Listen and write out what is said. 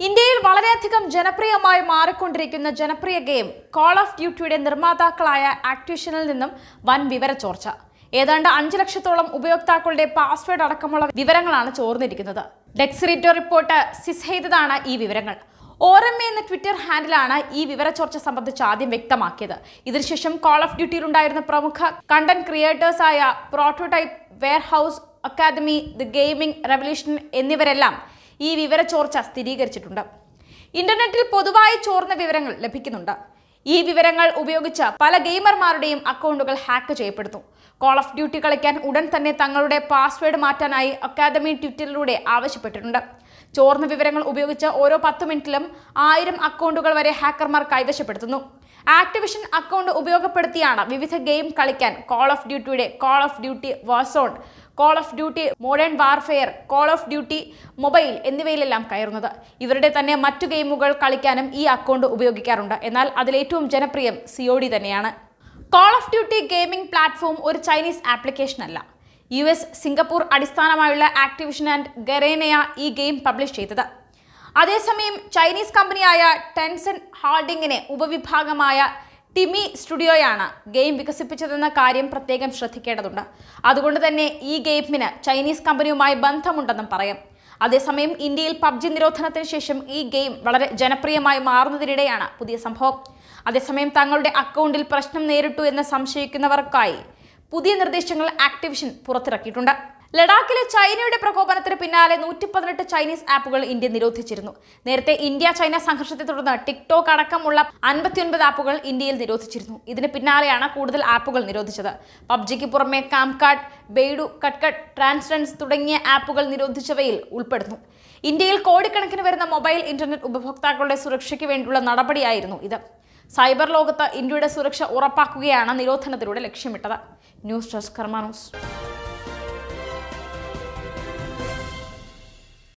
ഇന്ത്യയിൽ വളരെയധികം ജനപ്രിയമായി മാറിക്കൊണ്ടിരിക്കുന്ന ജനപ്രിയ ഗെയിം കോൾ ഓഫ് ഡ്യൂട്ടിയുടെ നിർമ്മാതാക്കളായ ആക്ടിവിഷനിൽ നിന്നും വൻ വിവര ചോർച്ച ഏതാണ്ട് അഞ്ചു ലക്ഷത്തോളം ഉപയോക്താക്കളുടെ പാസ്വേഡ് അടക്കമുള്ള വിവരങ്ങളാണ് ചോർന്നിരിക്കുന്നത് ഡെക്സിറിറ്റോ റിപ്പോർട്ട് സിസ് ചെയ്തതാണ് ഈ വിവരങ്ങൾ ഓരം എന്ന ട്വിറ്റർ ഹാൻഡിലാണ് ഈ വിവരച്ചോർച്ച സംബന്ധിച്ച് ആദ്യം വ്യക്തമാക്കിയത് ഇതിനുശേഷം കോൾ ഓഫ് ഡ്യൂട്ടിയിലുണ്ടായിരുന്ന പ്രമുഖ കണ്ടന്റ് ക്രിയേറ്റേഴ്സായ Prototype Warehouse Academy the Gaming Revolution എന്നിവരെല്ലാം ഈ വിവരച്ചോർച്ച സ്ഥിരീകരിച്ചിട്ടുണ്ട് ഇന്റർനെറ്റിൽ പൊതുവായി ചോർന്ന വിവരങ്ങൾ ലഭിക്കുന്നുണ്ട് ഈ വിവരങ്ങൾ ഉപയോഗിച്ച് പല ഗെയിമർമാരുടെയും അക്കൗണ്ടുകൾ ഹാക്ക് ചെയ്യപ്പെടുന്നു കോൾ ഓഫ് ഡ്യൂട്ടി കളിക്കാൻ ഉടൻ തന്നെ തങ്ങളുടെ പാസ്വേഡ് മാറ്റാനായി അക്കാദമി ട്വിറ്ററിലൂടെ ആവശ്യപ്പെട്ടിട്ടുണ്ട് ചോർന്ന വിവരങ്ങൾ ഉപയോഗിച്ച് ഓരോ പത്ത് മിനിറ്റിലും ആയിരം അക്കൗണ്ടുകൾ വരെ ഹാക്കർമാർ കൈവശപ്പെടുത്തുന്നു ആക്ടിവിഷൻ അക്കൗണ്ട് ഉപയോഗപ്പെടുത്തിയാണ് വിവിധ ഗെയിം കളിക്കാൻ കോൾ ഓഫ് ഡ്യൂട്ടിയുടെ call of duty Warzone call of duty modern warfare call of duty mobile എന്നിവയിലെല്ലാം കയറുന്നത് ഇവരുടെ തന്നെ മറ്റു ഗെയിമുകൾ കളിക്കാനും ഈ അക്കൗണ്ട് ഉപയോഗിക്കാറുണ്ട് എന്നാൽ അതിലേറ്റവും ജനപ്രിയം സിഒഡി തന്നെയാണ് call of duty gaming platform ഒരു ചൈനീസ് ആപ്ലിക്കേഷൻ അല്ല യു എസ് സിംഗപ്പൂർ അടിസ്ഥാനമായുള്ള ആക്ടിവിഷൻ ആൻഡ് ഗറേനയ ഈ ഗെയിം പബ്ലിഷ് ചെയ്തത് അതേസമയം ചൈനീസ് കമ്പനിയായ ടെൻസൺ ഹാൾഡിങ്ങിനെ ഉപവിഭാഗമായ ടിമി സ്റ്റുഡിയോയാണ് ഗെയിം വികസിപ്പിച്ചതെന്ന കാര്യം പ്രത്യേകം ശ്രദ്ധിക്കേണ്ടതുണ്ട് അതുകൊണ്ട് തന്നെ ഈ ഗെയിമിന് ചൈനീസ് കമ്പനിയുമായി ബന്ധമുണ്ടെന്നും പറയാം അതേസമയം ഇന്ത്യയിൽ പബ്ജി നിരോധനത്തിന് ശേഷം ഈ ഗെയിം വളരെ ജനപ്രിയമായി മാറുന്നതിനിടെയാണ് പുതിയ സംഭവം അതേസമയം തങ്ങളുടെ അക്കൗണ്ടിൽ പ്രശ്നം നേരിട്ടു എന്ന് സംശയിക്കുന്നവർക്കായി പുതിയ നിർദ്ദേശങ്ങൾ ആക്ടിവിഷൻ പുറത്തിറക്കിയിട്ടുണ്ട് ലഡാക്കിലെ ചൈനയുടെ പ്രകോപനത്തിന് പിന്നാലെ നൂറ്റി പതിനെട്ട് ചൈനീസ് ആപ്പുകൾ ഇന്ത്യ നിരോധിച്ചിരുന്നു നേരത്തെ ഇന്ത്യ ചൈന സംഘർഷത്തെ തുടർന്ന് ടിക്ടോക്ക് അടക്കമുള്ള അൻപത്തിയൊൻപത് ആപ്പുകൾ ഇന്ത്യയിൽ നിരോധിച്ചിരുന്നു ഇതിന് പിന്നാലെയാണ് കൂടുതൽ ആപ്പുകൾ നിരോധിച്ചത് പബ്ജിക്ക് പുറമെ കാംകാർഡ് ബെയ്ഡു കട്ട്കട്ട് ട്രാൻസ്ഡൻസ് തുടങ്ങിയ ആപ്പുകൾ നിരോധിച്ചവയിൽ ഉൾപ്പെടുന്നു ഇന്ത്യയിൽ കോടിക്കണക്കിന് വരുന്ന മൊബൈൽ ഇന്റർനെറ്റ് ഉപഭോക്താക്കളുടെ സുരക്ഷയ്ക്ക് വേണ്ടിയുള്ള നടപടിയായിരുന്നു ഇത് സൈബർ ലോകത്ത് ഇന്ത്യയുടെ സുരക്ഷ ഉറപ്പാക്കുകയാണ് നിരോധനത്തിലൂടെ ലക്ഷ്യമിട്ടത് ന്യൂസ് ഡെസ്ക് കർമാനൂസ്